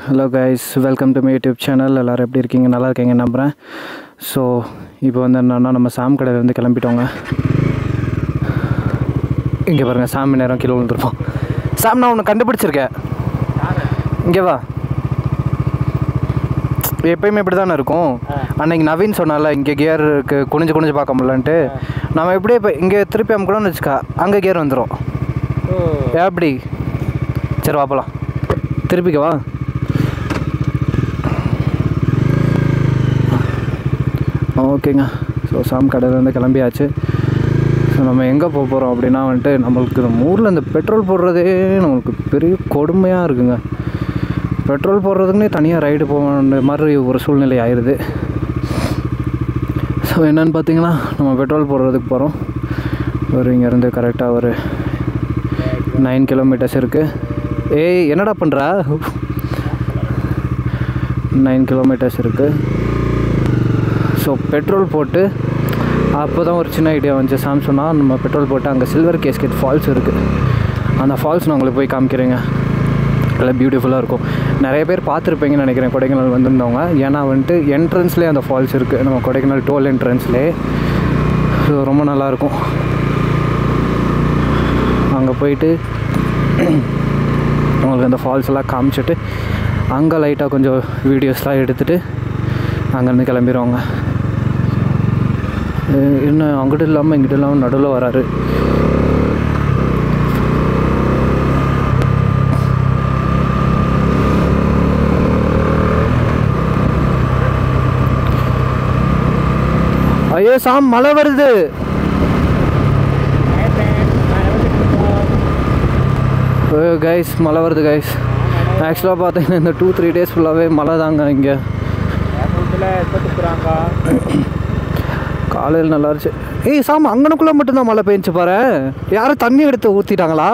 hello guys welcome to my YouTube channel எல்லோரும் எப்படி இருக்கீங்க நல்லா இருக்கீங்க நம்புகிறேன் ஸோ இப்போ வந்து என்னன்னா நம்ம சாம் கடையில் வந்து கிளம்பிட்டோங்க இங்கே பாருங்கள் சாமி நேரம் கீழே விழுந்துருப்போம் சாம் நான் உன்னை கண்டுபிடிச்சிருக்கேன் இங்கே வா எப்பயுமே இப்படி தானே இருக்கும் அன்னைக்கு நவீன் சொன்னால இங்கே கியர் இருக்கு குனிஞ்சு குனிஞ்சு பார்க்க முடியலன்ட்டு நம்ம எப்படியே இப்போ இங்கே திருப்பி அமுக்கணும்னு வச்சுக்கா அங்கே கியர் வந்துடும் எப்படி சரி வா போலாம் திருப்பிக்க வா ஓகேங்க ஸோ சாம் கடையிலேருந்து கிளம்பியாச்சு ஸோ நம்ம எங்கே போக போகிறோம் அப்படின்னா வந்துட்டு நம்மளுக்கு நம்ம ஊரில் இந்த பெட்ரோல் போடுறதே நம்மளுக்கு பெரிய கொடுமையாக இருக்குங்க பெட்ரோல் போடுறதுக்குன்னே தனியாக ரைடு போகிற மாதிரி ஒரு சூழ்நிலை ஆயிடுது ஸோ என்னென்னு பார்த்தீங்கன்னா நம்ம பெட்ரோல் போடுறதுக்கு போகிறோம் ஒரு இங்கேருந்து கரெக்டாக ஒரு நைன் கிலோமீட்டர்ஸ் இருக்குது ஏய் என்னடா பண்ணுற நைன் கிலோமீட்டர்ஸ் இருக்குது ஸோ பெட்ரோல் போட்டு அப்போ தான் ஒரு சின்ன ஐடியா வந்துச்சு சாம்சங்னா நம்ம பெட்ரோல் போட்டு அங்கே சில்வர் கேஸ்கெட் ஃபால்ஸ் இருக்குது அந்த ஃபால்ஸ் நான் உங்களுக்கு போய் காமிக்கிறேங்க எல்லாம் பியூட்டிஃபுல்லாக இருக்கும் நிறைய பேர் பார்த்துருப்பீங்கன்னு நினைக்கிறேன் கொடைக்கானல் வந்திருந்தவங்க ஏன்னா வந்துட்டு என்ட்ரன்ஸ்லேயே அந்த ஃபால்ஸ் இருக்குது நம்ம கொடைக்கானல் டோல் என்ட்ரன்ஸ்லேயே ஸோ ரொம்ப நல்லாயிருக்கும் அங்கே போயிட்டு உங்களுக்கு அந்த ஃபால்ஸ் எல்லாம் காமிச்சிட்டு அங்கே லைட்டாக கொஞ்சம் வீடியோஸ்லாம் எடுத்துகிட்டு அங்கேருந்து கிளம்பிடுவாங்க அஹ் என்ன அங்கிட்ட இல்லாமல் இங்கிட்ட இல்லாமல் நடுவில் வராரு ஐயோ சாம் மழை வருது கைஸ் மழை வருது கைஸ் ஆக்சுவலாக பார்த்தீங்கன்னா இந்த டூ த்ரீ டேஸ் ஃபுல்லாகவே மழை தாங்க இங்கே காலையில் நல்லா இருந்துச்சு ஏய் சாம் அங்கனுக்குள்ளே மட்டும்தான் மழை பெஞ்சுச்சு பாரு யாரும் தண்ணி எடுத்து ஊற்றிட்டாங்களா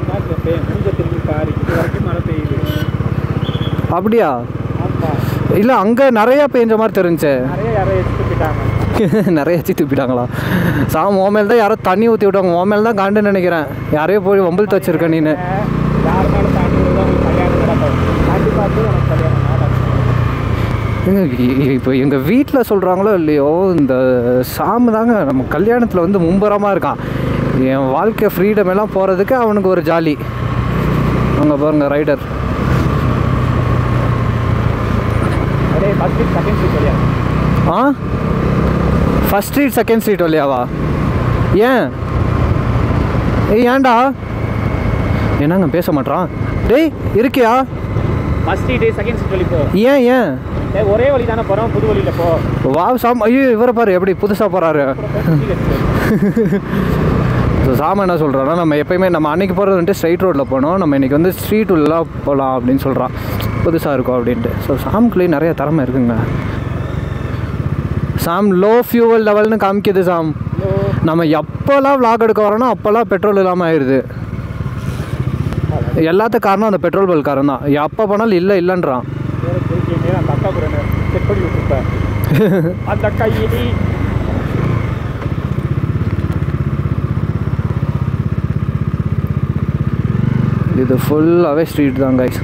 அப்படியா இல்லை அங்கே நிறையா பெஞ்ச மாதிரி தெரிஞ்சு நிறைய வச்சு துப்பிட்டாங்களா சாம் உன் மேல் தான் யாரோ தண்ணி ஊற்றி விட்டாங்க உன் மேல் தான் காண்டுன்னு நினைக்கிறேன் யாரையோ போய் வம்பில் வச்சிருக்க நீனு ஏங்க, இ- இப்போ எங்கள் வீட்டில் சொல்கிறாங்களோ இல்லையோ இந்த சாமு தாங்க நம்ம கல்யாணத்தில் வந்து மும்பரமாக இருக்கான் என் வாழ்க்கை ஃப்ரீடம் எல்லாம் போகிறதுக்கு அவனுக்கு ஒரு ஜாலி அங்கே பாருங்க ரைடர் ஆ ஃபஸ்ட் ஸ்ட்ரீட் செகண்ட் ஸ்ட்ரீட் வழியாவா ஏன் ஏய் ஏன்டா என்னங்க பேச மாட்றான் டேய் இருக்கியா ஃபர்ஸ்ட் ஸ்ட்ரீட் செகண்ட் ஸ்ட்ரீட் வழி போ ஏன் ஏன் டேய், ஒரே வழி தானே போகிறோம் புது வழியில் போ வா சாம் ஐயோ இவரை பாரு எப்படி புதுசாக போகிறாரு ஸோ சாம என்ன சொல்கிறான்னா நம்ம எப்பயுமே நம்ம அன்னைக்கு போகிறது வந்துட்டு ஸ்ட்ரைட் ரோட்டில் போனோம் நம்ம இன்றைக்கி வந்து ஸ்ட்ரீட் உள்ளலாம் போகலாம் அப்படின்னு சொல்கிறான் புதுசாக இருக்கும் அப்படின்ட்டு ஸோ சாம்குள்ளேயே நிறைய திறமை இருக்குங்க சாம் லோ ஃபியூவல் லெவல்னு காமிக்குது சாம் நம்ம எப்போல்லாம் vlog எடுக்க வரோனோ அப்போல்லாம் பெட்ரோல் இல்லாமல் ஆயிடுது எல்லாத்துக்கும் காரணம் அந்த பெட்ரோல் பல்காரன் தான் எப்போ போனாலும் இல்லை இல்லைன்றான் வேறு திருப்பி அந்த அக்கா கூட செக் பண்ணி விட்டுருப்பேன் அந்த அக்கா இடி இது ஃபுல்லாகவே ஸ்ட்ரீட் தான் கைஸ்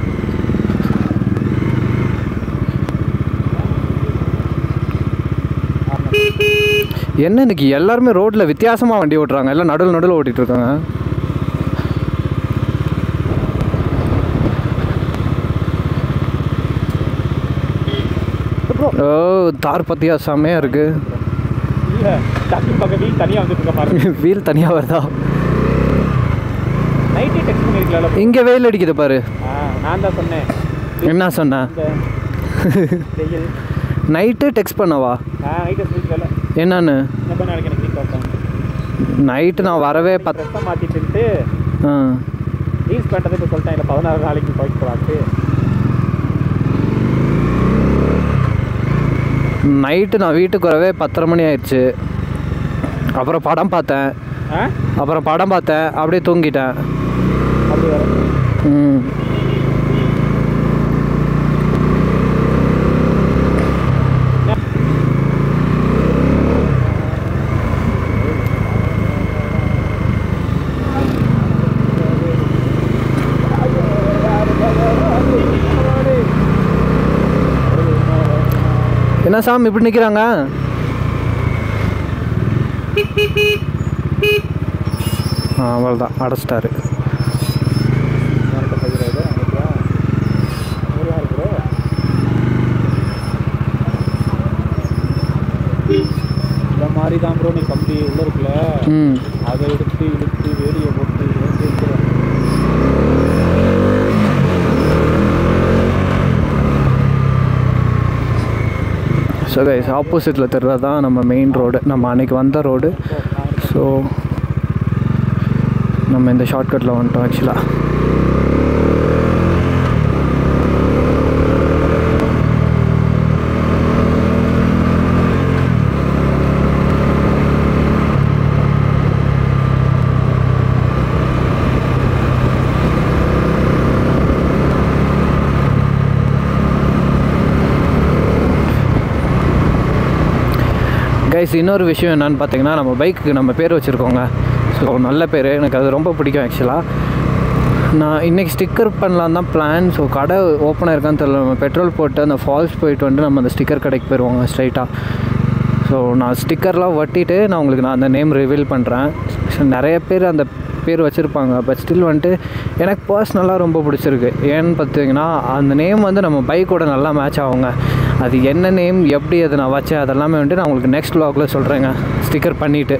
என்ன இன்னைக்கு எல்லாருமே ரோட்டில் வித்தியாசமாக வண்டி ஓட்டுறாங்க எல்லாம் நடுவில் நடுவில் ஓட்டிகிட்டு இருக்காங்க ஓ தார் பத்தியா செம்மையாக இருக்குது இல்லை டக்கு பக்கத்தில் தனியாக வந்துட்டு இருக்க பாருங்க வீல் தனியாக வருதா நைட்டே டெக்ஸ்ட் பண்ணியிருக்கல இங்கே வெயில் அடிக்குது பாரு ஆ நான் தான் சொன்னேன் என்ன சொன்னேன் இந்த வெயில் நைட்டு டெக்ஸ்ட் பண்ணவா ஆ நைட்டை சொல்லிக்கல என்னன்னு இந்த பண்ண நாளைக்கு எனக்கு வீட்டில் உட்காந்து நைட்டு நான் வரவே பத் ட்ரெஸ்ஸை மாற்றிட்டு ஆ ரீல்ஸ் பண்ணுறது இப்போ சொல்லிட்டேன் இல்லை பதினாறு நாளைக்கு போயிட்டு போகலான்ட்டு நைட்டு நான் வீட்டுக்கு வரவே பத்தரை மணி ஆயிடுச்சு அப்புறம் படம் பார்த்தேன் ஆ அப்புறம் படம் பார்த்தேன் அப்படியே தூங்கிட்டேன் அப்படி வர ம் என்ன சாம் இப்படி நிற்கிறாங்க ஆ அவ்வளோதான் அடைச்சிட்டாரு யார்கிட்ட பகிராது அங்கேயா ஒரு யார் ப்ரோ இந்த மாதிரி தான் ப்ரோ நீ கம்பி உள்ள இருக்குல்ல ம் அதை எடுத்து இழுத்து வேலியை போட்டு இழுத்து எடுத்துருவேன் ஸோ கைஸ் ஆப்போசிட்டில் தெரிறது தான் நம்ம மெயின் ரோடு நம்ம அன்னைக்கு வந்த ரோடு ஸோ நம்ம இந்த ஷார்ட்கட்டில் வந்துட்டோம் ஆக்சுவலாக கைஸ் இன்னொரு விஷயம் என்னன்னு பார்த்தீங்கன்னா நம்ம பைக்குக்கு நம்ம பேர் வச்சுருக்கோங்க ஸோ நல்ல பேர் எனக்கு அது ரொம்ப பிடிக்கும் ஆக்சுவலாக நான் இன்றைக்கி ஸ்டிக்கர் பண்ணலாம் தான் பிளான் ஸோ கடை ஓப்பன் ஆயிருக்கான்னு தெரியல நம்ம பெட்ரோல் போட்டு அந்த ஃபால்ஸ் போயிட்டு வந்து நம்ம அந்த ஸ்டிக்கர் கடைக்கு போயிடுவோங்க ஸ்ட்ரைட்டாக ஸோ நான் ஸ்டிக்கர்லாம் ஒட்டிட்டு நான் உங்களுக்கு நான் அந்த நேம் ரிவீல் பண்ணுறேன் ஸோ நிறைய பேர் அந்த பேர் வச்சுருப்பாங்க பட் ஸ்டில் வந்துட்டு எனக்கு பர்சனலாக ரொம்ப பிடிச்சிருக்கு ஏன்னு பார்த்தீங்கன்னா அந்த நேம் வந்து நம்ம பைக்கோட நல்லா மேட்ச் ஆகுங்க அது என்ன நேம் எப்படி அதை நான் வச்சேன் அதெல்லாமே வந்துட்டு நான் உங்களுக்கு நெக்ஸ்ட் vlogல சொல்கிறேங்க ஸ்டிக்கர் பண்ணிவிட்டு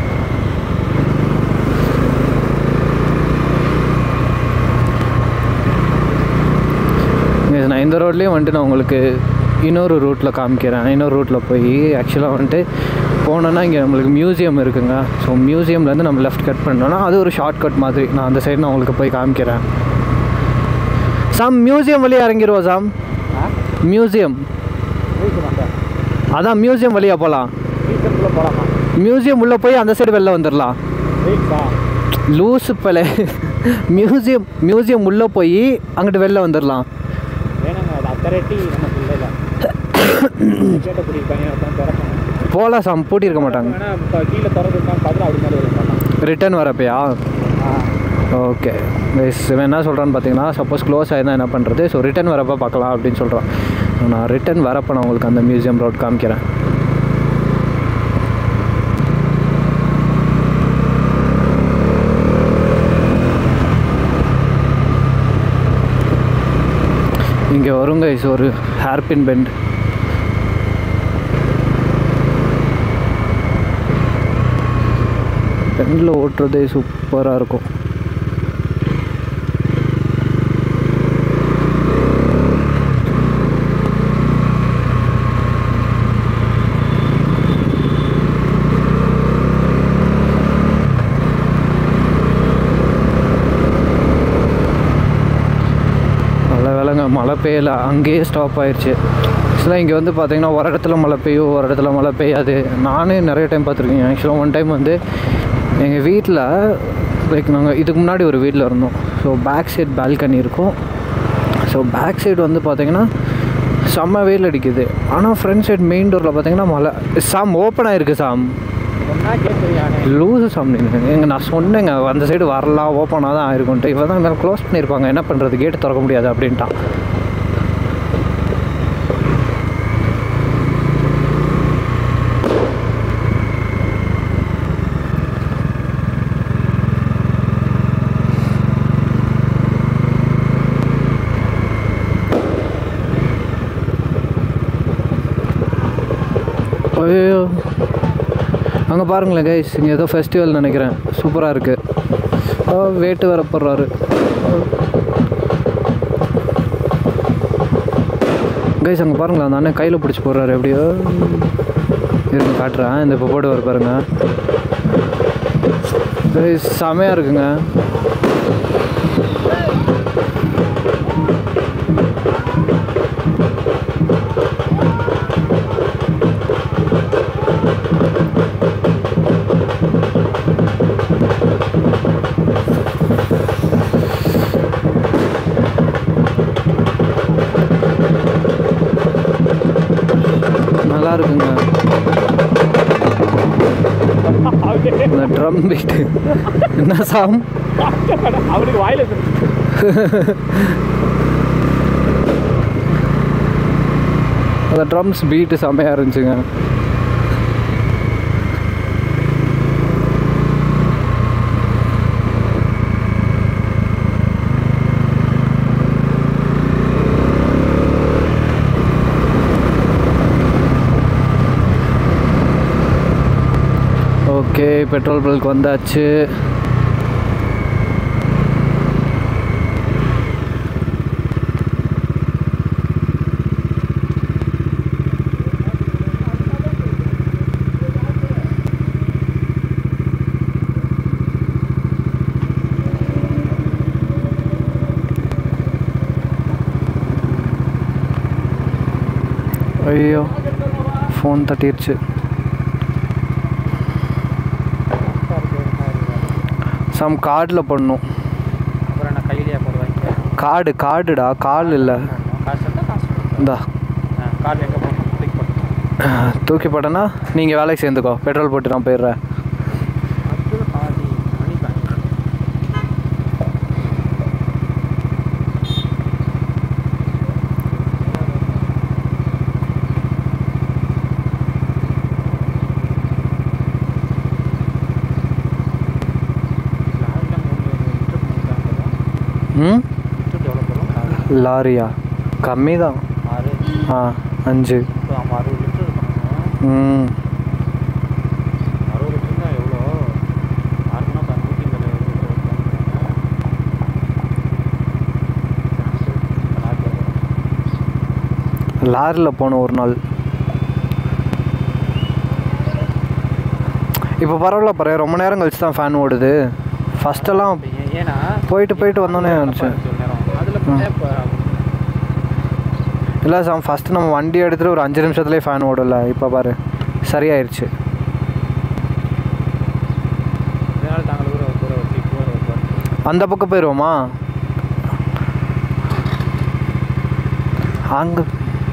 Guys, நான் இந்த ரோட்லேயும் வந்துட்டு நான் உங்களுக்கு இன்னொரு ரூட்டில் காமிக்கிறேன் இன்னொரு ரூட்டில் போய் ஆக்சுவலாக வந்துட்டு போனோன்னா இங்கே நம்மளுக்கு மியூசியம் இருக்குங்க ஸோ மியூசியம்லேருந்து நம்ம லெஃப்ட் கட் பண்ணோன்னா அது ஒரு ஷார்ட் கட் மாதிரி நான் அந்த சைடு நான் உங்களுக்கு போய் காமிக்கிறேன் சாம் மியூசியம் வழியாக இறங்கிடுவோம் சாம் ஆ மியூசியம் ரீசன் அந்த அதான் மியூசியம் வழியாக போகலாம் ரீசனுக்குள்ளே போகலாமா மியூசியம் உள்ளே போய் அந்த சைடு வெளில வந்துடலாம் ரீக்ஸா லூசு பலே மியூசியம் மியூசியம் உள்ளே போய் அங்கிட்டு வெளில வந்துடலாம் வேணாங்க அது அத்தரட்டி நமக்கு இல்லை கேட்ட குடி பையன் தான் திறக்கணும் போகலாம் சாம் பூட்டியிருக்க மாட்டாங்க வேணா இப்போ கீழே திறந்துருக்கான் பார்த்துட்டு அப்படி மேலே வரும் மாட்டான் ரிட்டர்ன் வரப்பையா ஆ ஓகே கைஸ் இவன் என்ன சொல்கிறான்னு பார்த்தீங்கன்னா சப்போஸ் க்ளோஸ் ஆயிருந்தா என்ன பண்ணுறது ஸோ ரிட்டர்ன் வரப்போ பார்க்கலாம் அப்படின்னு சொல்கிறான் நான் ரிட்டர்ன் வரப்போ நான் உங்களுக்கு அந்த மியூசியம் ரோட் காமிக்கிறேன் இங்கே வரும் கைஸ் ஒரு ஹேர்பின் பெண்ட் பெண்டில் ஓட்டுறதே சூப்பராக இருக்கும் நல்ல வேலைங்க மழை பெய்யல அங்கேயே ஸ்டாப் ஆயிடுச்சு ஆக்சுவலாக இங்கே வந்து பார்த்தீங்கன்னா ஒரு இடத்துல மழை பெய்யும் ஒரு இடத்துல மழை பெய்யாது நானே நிறைய டைம் பார்த்துருக்கேன் ஆக்சுவலாக ஒன் டைம் வந்து எங்கள் வீட்டில் லைக் நாங்கள் இதுக்கு முன்னாடி ஒரு வீட்டில் இருந்தோம் ஸோ பேக் சைடு பால்கனி இருக்கும் ஸோ பேக் சைடு வந்து பார்த்தீங்கன்னா செம்ம வெயில் அடிக்குது ஆனால் ஃப்ரண்ட் சைடு மெயின் டோரில் பார்த்தீங்கன்னா மழை சாம் ஓப்பன் ஆயிருக்கு சாம் ஒன்றா கேட்குறியானே லூஸு சாம் நீங்கள் எங்க நான் சொன்னேங்க அந்த சைடு வரலாம் ஓப்பனாக தான் ஆயிருக்கும்ட்டு இவன் தான் மேலே க்ளோஸ் பண்ணியிருப்பாங்க என்ன பண்ணுறது கேட்டு திறக்க முடியாது அப்படின்ட்டான் ஐயோ அங்கே பாருங்களேன் கைஸ் இங்கே ஏதோ ஃபெஸ்டிவல் நினைக்கிறேன் சூப்பராக இருக்குது வேட்டு வர போடுறாரு கைஸ் அங்கே பாருங்களேன் அந்த அண்ணன் கையில் பிடிச்சி போடுறாரு எப்படியோ இருக்கு காட்டுறேன் இந்த இப்போ போட்டு வர பாருங்க கைஸ் செமையாக இருக்குங்க நல்லா இருக்குங்க இந்த ட்ரம் பீட்டு என்ன சாம் அவனுக்கு வாயில அந்த ட்ரம்ஸ் பீட்டு செம்மையாக இருந்துச்சுங்க ஓகே பெட்ரோல் பல்க் வந்தாச்சு ஐயோ ஃபோன் தட்டிருச்சு சம் கார்டில் பண்ணும் அப்புறம் என்ன கையிலேயே போடுவாங்க கார்டு கார்டுடா கால் இல்லை காசு இருந்தால் காசு கொடுத்தேன் இந்தா கார்டு எங்கே போகணும் கிளிக் பண்ணணும் தூக்கி போட்டேன்னா நீங்கள் வேலைக்கு சேர்ந்துக்கோ பெட்ரோல் போட்டு நான் போயிடுறேன் அப்துல் ஹாதி மணி பேங்க் ம் லிட்டர் எவ்வளோ போடும் லாரியா கம்மி தான் ஆறு ஆ அஞ்சு இப்போ நம்ம அறுபது லிட்டர் இருக்கணும் ம் அறுபது லிட்டர்னா எவ்வளோ ஆறுனா நூற்றி ஐம்பது லிட்டர் லாரியில் போனோம் ஒரு நாள் இப்போ பரவாயில்ல பரவாயில்ல ரொம்ப நேரம் கழிச்சு தான் ஃபேன் ஓடுது ஃபஸ்ட்டெல்லாம் ஏன்னா போயிட்டு போயிட்டு வந்தோன்னே இருந்துச்சு அதில் இப்போ இல்லை சார் ஃபஸ்ட்டு நம்ம வண்டி எடுத்துகிட்டு ஒரு அஞ்சு நிமிஷத்துலேயே ஃபேன் ஓடல இப்போ பாரு சரியாயிருச்சு இதனால் தாங்கள் ஊரை ஊரை வச்சு ஊரை வைப்பார் அந்த பக்கம் போயிடுவோமா அங்கே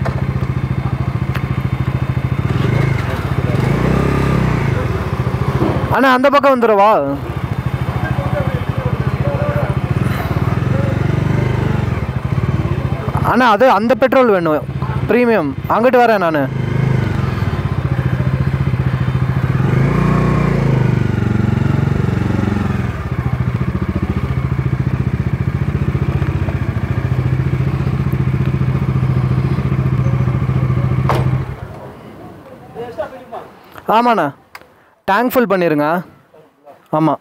அண்ணா அந்த பக்கம் வந்துடுவா அண்ணா அது அந்த பெட்ரோல் வேணும் ப்ரீமியம் அங்கிட்டு வரேன் நான் ஆமாண்ணா டேங்க் ஃபுல் பண்ணிடுங்க ஆமாம்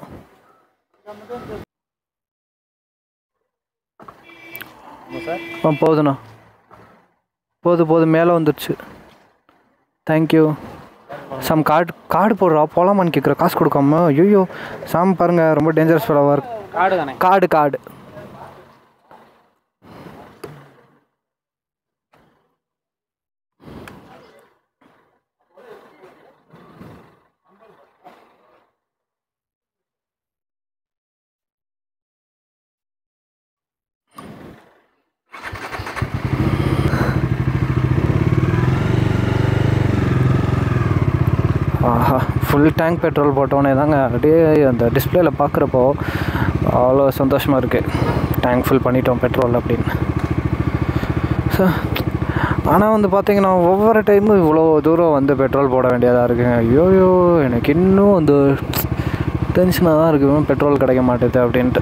சார் ஆ போதுண்ணா போதும் போதும் மேலே வந்துடுச்சு தேங்க்யூ சம் கார்டு கார்டு போடுறா போகலாமான்னு கேட்குற காசு கொடுக்காம ஐயோ சாம் பாருங்க ரொம்ப டேஞ்சரஸ் ஃபெலவாக இருக்கு கார்டு தானே கார்டு கார்டு ஆஹா ஃபுல் டேங்க் பெட்ரோல் போட்டோன்னே தாங்க அப்படியே அந்த டிஸ்பிளேல பார்க்குறப்போ அவ்வளோ சந்தோஷமாக இருக்குது டேங்க் ஃபுல் பண்ணிட்டோம் பெட்ரோல் அப்படின்னு ஸோ ஆனால் வந்து பார்த்தீங்கன்னா ஒவ்வொரு டைமும் இவ்வளோ தூரம் வந்து பெட்ரோல் போட வேண்டியதாக இருக்குங்க ஐயோயோ எனக்கு இன்னும் வந்து டென்ஷனாக தான் இருக்கு பெட்ரோல் கிடைக்க மாட்டேது அப்படின்ட்டு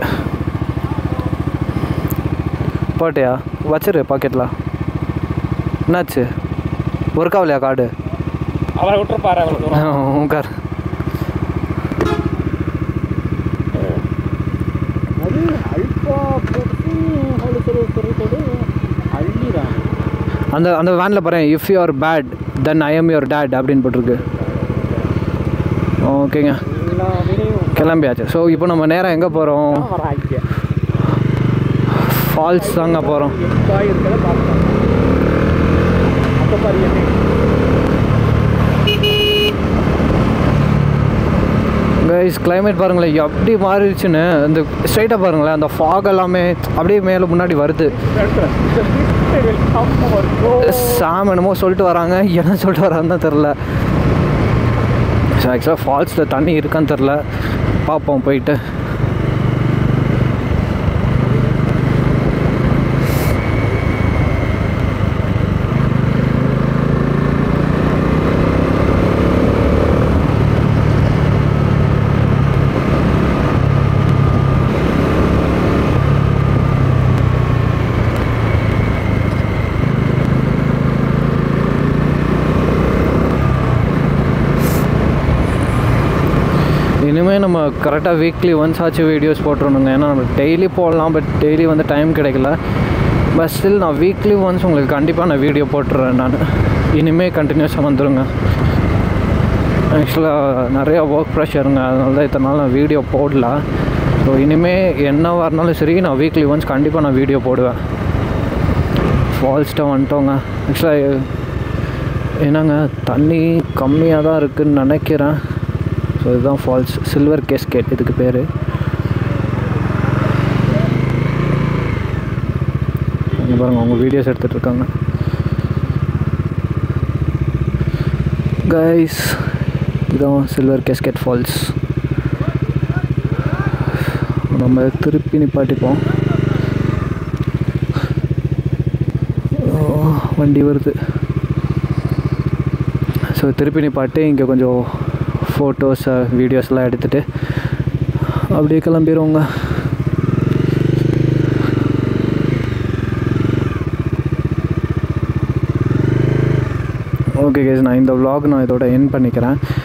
போட்டியா வச்சிரு பாக்கெட்டில் என்னாச்சு ஒர்க் ஆகலையா கார்டு அவரை விட்டுருப்பாரு அவ்வளோ தூரம் உட்கார் அது அல்பா போட்டு அவ்வளோ பெரிய பெரிய அள்ளிறாங்க அந்த அந்த வேனில் பாரு if you are bad then I am your dad அப்படின்னு போட்டிருக்கு ஓகேங்க எல்லா வேலையும் கிளம்பியாச்சு ஸோ இப்போ நம்ம நேரம் எங்கே போகிறோம் வராங்க ஃபால்ஸ் தாங்க போகிறோம் காய் இருக்கிறத பார்க்கலாம் அப்போ பாரு என்ன கைஸ் climate பாருங்களேன் எப்படி மாறிடுச்சுன்னு அந்த ஸ்ட்ரைட்டாக பாருங்களேன் அந்த fog எல்லாமே அப்படியே மேலே முன்னாடி வருது சாம் என்னமோ சொல்லிட்டு வராங்க என்ன சொல்லிட்டு வரான்னு தான் தெரில ஸோ ஆக்சுவலாக ஃபால்ஸில் தண்ணி இருக்கான்னு தெரில பார்ப்போம் போயிட்டு இனிமேல் நம்ம கரெக்டாக வீக்லி ஒன்ஸ் ஆச்சு வீடியோஸ் போட்டுருணுங்க ஏன்னா நம்ம டெய்லி போடலாம் பட் டெய்லி வந்து டைம் கிடைக்கல பட் ஸ்டில் நான் வீக்லி ஒன்ஸ் உங்களுக்கு கண்டிப்பாக நான் வீடியோ போட்டுறேன் நான் இனிமேல் கண்டினியூஸாக வந்துடுங்க ஆக்சுவலாக நிறையா ஒர்க் ப்ரெஷருங்க அதனால தான் இத்தனை நாள் நான் வீடியோ போடல ஸோ இனிமேல் என்னவாக இருந்தாலும் சரி நான் வீக்லி ஒன்ஸ் கண்டிப்பாக நான் வீடியோ போடுவேன் ஃபால்ஸ்ட்டை வந்துட்டோங்க ஆக்சுவலாக என்னங்க தண்ணி கம்மியாக தான் இருக்குதுன்னு நினைக்கிறேன் ஸோ இதுதான் ஃபால்ஸ் சில்வர் கேஸ்கேட் இதுக்கு பேர் இங்கே பாருங்கள் அவங்க வீடியோஸ் எடுத்துகிட்டு இருக்காங்க கைஸ் இதான் சில்வர் கேஸ்கெட் ஃபால்ஸ் நம்ம திருப்பி நிப்பாட்டிப்போம் ஓ, வண்டி வருது ஸோ திருப்பி நிப்பாட்டி இங்கே கொஞ்சம் ஃபோட்டோஸ் வீடியோஸ்லாம் எடுத்துகிட்டு அப்படியே கிளம்பிடுவோங்க ஓகே கேஸ் நான் இந்த vlog நான் இதோட என் பண்ணிக்கிறேன்